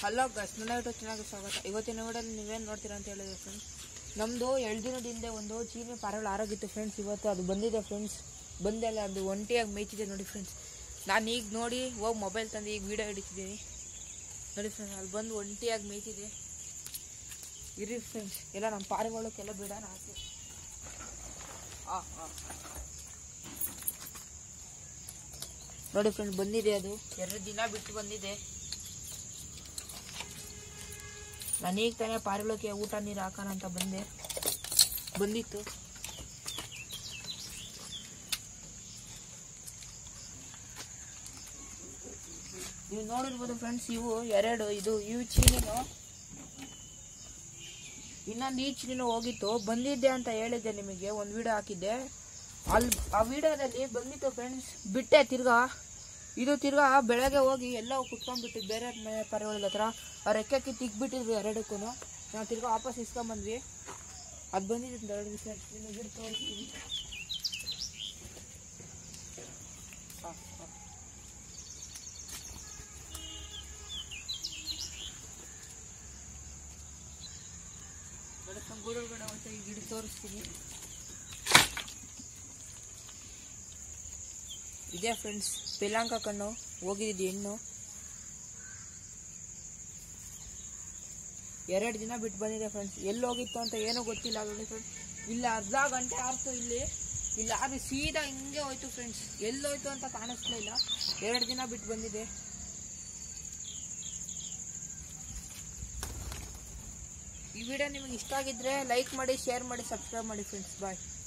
Hello ಗಸ್ ನನ್ನ YouTube ಚೆನ್ನಾಗಿ ಸ್ವಾಗತ ಇವತ್ತಿನ ವಿಡಿಯೋದಲ್ಲಿ ನೀವೇನು ನೋಡ್ತೀರಾ ಅಂತ ಹೇಳಿದ್ರೆ ಫ್ರೆಂಡ್ಸ್ ನಮ್ಮದು ಎರಡು ದಿನದ ಹಿಂದೆ ಒಂದು ಚೀನಿ ಪಾರಗಳು ಆರೋಗಿತ್ತು ಫ್ರೆಂಡ್ಸ್ ಇವತ್ತು ಅದು ಬಂದಿದೆ ಫ್ರೆಂಡ್ಸ್ ಬಂದೆಲ್ಲ ಅದು ಒಂಟಿಯಾಗಿ ಮೇಯ್ತಿದೆ ನೋಡಿ ಫ್ರೆಂಡ್ಸ್ ನಾನು ಈಗ ನೋಡಿ ಹೋಗಿ ಮೊಬೈಲ್ ತಂದು ಈಗ ವಿಡಿಯೋ ಹಿಡಿತಿದ್ದೀನಿ ನೋಡಿ ಫ್ರೆಂಡ್ಸ್ ಅಲ್ಲಿ ಬಂದು ಒಂಟಿಯಾಗಿ ಮೇಯ್ತಿದೆ ಇರಿ ಫ್ರೆಂಡ್ಸ್ ಎಲ್ಲ ನಮ್ಮ ಪಾರಿವಾಳಕ್ಕೆಲ್ಲ ಬಿಡೋಣ ಹಾಕಿ ಆ, ಆ. ನೋಡಿ ಫ್ರೆಂಡ್ಸ್ ಬಂದಿದೆ ಅದು ಎರಡು ದಿನ ಬಿಟ್ಟು ಬಂದಿದೆ ನಾನೀಗ ತಾನೇ ಪಾರಿವಾಳಕ್ಕೆ ಊಟ ನೀರು ಹಾಕೋಣ ಅಂತ ಬಂದೆ ಬಂದಿತ್ತು ನೀವು ನೋಡಿರ್ಬೋದು ಫ್ರೆಂಡ್ಸ್ ಇವು ಎರಡು ಇದು ಇವು ಚೀನಿನು ಇನ್ನೊಂದು ಈ ಚೀನಿನು ಹೋಗಿತ್ತು ಬಂದಿದ್ದೆ ಅಂತ ಹೇಳಿದ್ದೆ ನಿಮಗೆ ಒಂದು ವಿಡಿಯೋ ಹಾಕಿದ್ದೆ ಅಲ್ಲಿ ಆ ವಿಡಿಯೋದಲ್ಲಿ ಬಂದಿತ್ತು ಫ್ರೆಂಡ್ಸ್ ಬಿಟ್ಟೆ ತಿರ್ಗಾ ಇದು ತಿರ್ಗಾ ಬೆಳಗ್ಗೆ ಹೋಗಿ ಎಲ್ಲ ಕುತ್ಕೊಂಡ್ಬಿಟ್ಟು ಬೇರೆ ಮನೆ ಪರಿವಾಳದ ಹತ್ರ ಆ ರೆಕ್ಕೆ ಕಿತ್ತು ಇಕ್ಬಿಟ್ಟಿದ್ರು ಎರಡಕ್ಕೂ ನಾವು ತಿರ್ಗಾ ವಾಪಸ್ ಇಸ್ಕೊಂಬಂದ್ವಿ ಅದು ಬಂದಿದೆ ಅಂತ ಎರಡು ದಿವಸ ನಿಮಗೆ ಬಿಟ್ಟು ತೋರಿಸ್ತೀನಿ ಹಾ, ಹಾ. ಬೆಳಗ್ಗೆ ಗೂಡೊಳಗಡೆ ಹೋಗ್ತಾ ಈ ಗಿಡ ತೋರಿಸ್ತೀನಿ ಇದೇ ಫ್ರೆಂಡ್ಸ್ ಪಿಲಾಂಕ ಕಣ್ಣು ಹೋಗಿದ್ದು ಹೆಣ್ಣು ಎರಡು ದಿನ ಬಿಟ್ಟು ಬಂದಿದೆ ಫ್ರೆಂಡ್ಸ್ ಎಲ್ಲಿ ಹೋಗಿತ್ತು ಅಂತ ಏನೂ ಗೊತ್ತಿಲ್ಲ ನೋಡಿ ಫ್ರೆಂಡ್ಸ್ ಇಲ್ಲ ಅರ್ಧ ಗಂಟೆ ಆರ್ತು ಇಲ್ಲಿ ಇಲ್ಲ ಅದು ಸೀದಾ ಹಿಂಗೆ ಹೋಯ್ತು ಫ್ರೆಂಡ್ಸ್ ಎಲ್ಲಿ ಹೋಯ್ತು ಅಂತ ಕಾಣಿಸ್ಲಿಲ್ಲ ಎರಡು ದಿನ ಬಿಟ್ಟು ಬಂದಿದೆ ಈ ವಿಡಿಯೋ ನಿಮಗೆ ಇಷ್ಟ ಆಗಿದ್ರೆ ಲೈಕ್ ಮಾಡಿ ಶೇರ್ ಮಾಡಿ ಸಬ್ಸ್ಕ್ರೈಬ್ ಮಾಡಿ ಫ್ರೆಂಡ್ಸ್ ಬಾಯ್